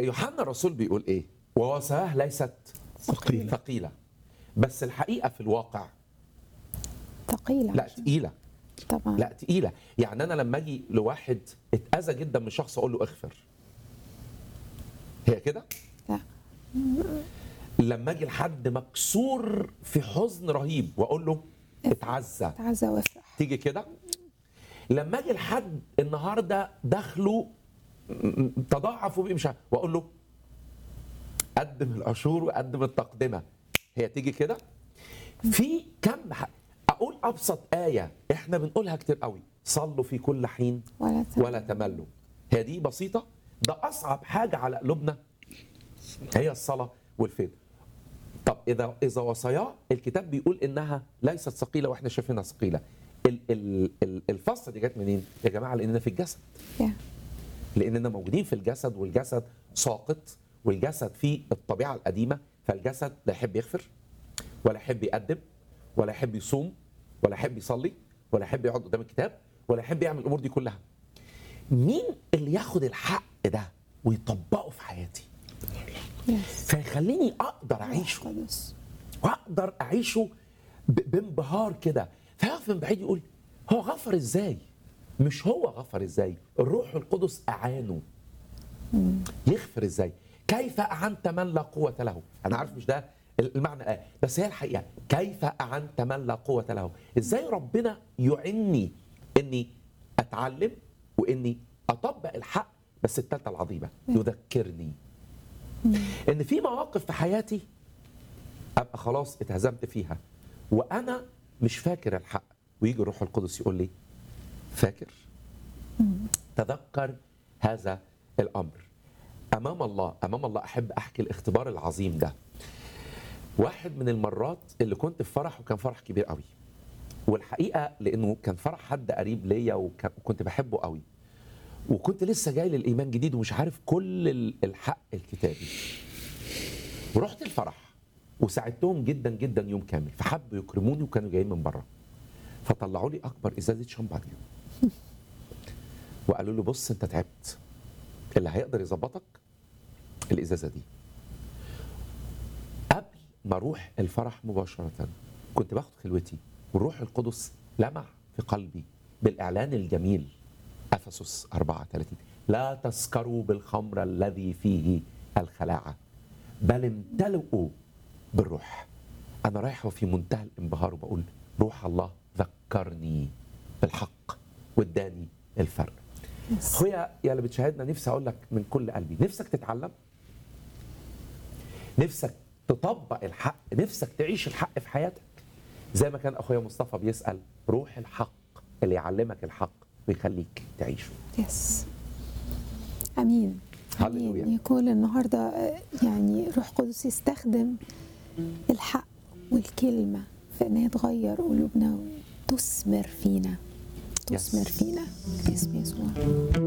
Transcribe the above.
يوحنا الرسول بيقول ايه ووصاياه ليست ثقيلة. ثقيله بس الحقيقه في الواقع ثقيلة لا عشان- تقيله طبعا لا تقيله يعني انا لما اجي لواحد اتاذى جدا من شخص اقول له اغفر هي كده لا لما اجي لحد مكسور في حزن رهيب واقول له اتعزى تعزى وافرح تيجي كده لما اجي لحد النهارده دخله م- م- تضاعف وبقي مش عارف واقول له قدم العشور وقدم التقدمه هي تيجي كده في كم ح- اقول ابسط ايه احنا بنقولها كتير قوي صلوا في كل حين ولا تعزى. ولا تملوا هي دي بسيطه ده اصعب حاجه على قلوبنا هي الصلاه والفيض طب اذا اذا وصاياه الكتاب بيقول انها ليست ثقيله واحنا شايفينها ثقيله ال- ال- ال- الفصل دي جت منين يا جماعه لاننا في الجسد يا. لاننا موجودين في الجسد والجسد ساقط والجسد فيه الطبيعه القديمه فالجسد لا يحب يغفر ولا يحب يقدم ولا يحب يصوم ولا يحب يصلي ولا يحب يقعد قدام الكتاب ولا يحب يعمل الامور دي كلها مين اللي ياخد الحق ده ويطبقه في حياتي يس فيخليني اقدر اعيشه قدس واقدر اعيشه ب- بانبهار كده فيقف من بعيد يقول هو غفر ازاي مش هو غفر ازاي الروح القدس اعانه يغفر ازاي كيف اعنت من لا قوه له انا عارف مش ده المعنى اه بس هي الحقيقه كيف اعنت من لا قوه له ازاي ربنا يعني اني اتعلم واني اطبق الحق بس الثالثه العظيمه يذكرني ان في مواقف في حياتي ابقى خلاص اتهزمت فيها وانا مش فاكر الحق ويجي الروح القدس يقول لي فاكر تذكر هذا الامر امام الله امام الله احب احكي الاختبار العظيم ده واحد من المرات اللي كنت في فرح وكان فرح كبير قوي والحقيقه لانه كان فرح حد قريب ليا وك- وكنت بحبه قوي وكنت لسه جاي للايمان جديد ومش عارف كل ال- الحق الكتابي ورحت الفرح وساعدتهم جدا جدا يوم كامل فحبوا يكرموني وكانوا جايين من بره فطلعوا لي اكبر ازازه شامبانيا وقالوا لي بص انت تعبت اللي هيقدر يظبطك الازازه دي قبل ما اروح الفرح مباشره كنت باخد خلوتي والروح القدس لمع في قلبي بالاعلان الجميل افسس 34 لا تسكروا بالخمر الذي فيه الخلاعه بل امتلئوا بالروح انا رايح وفي منتهى الانبهار وبقول روح الله ذكرني بالحق واداني الفرق يس. اخويا يا اللي بتشاهدنا نفسي اقول لك من كل قلبي نفسك تتعلم نفسك تطبق الحق نفسك تعيش الحق في حياتك زي ما كان اخويا مصطفى بيسال روح الحق اللي يعلمك الحق ويخليك تعيشه يس امين هللويا. امين يكون النهارده آه، يعني روح قدس يستخدم الحق والكلمه في ان هي تغير قلوبنا وتثمر فينا تثمر يس. فينا باسم يسوع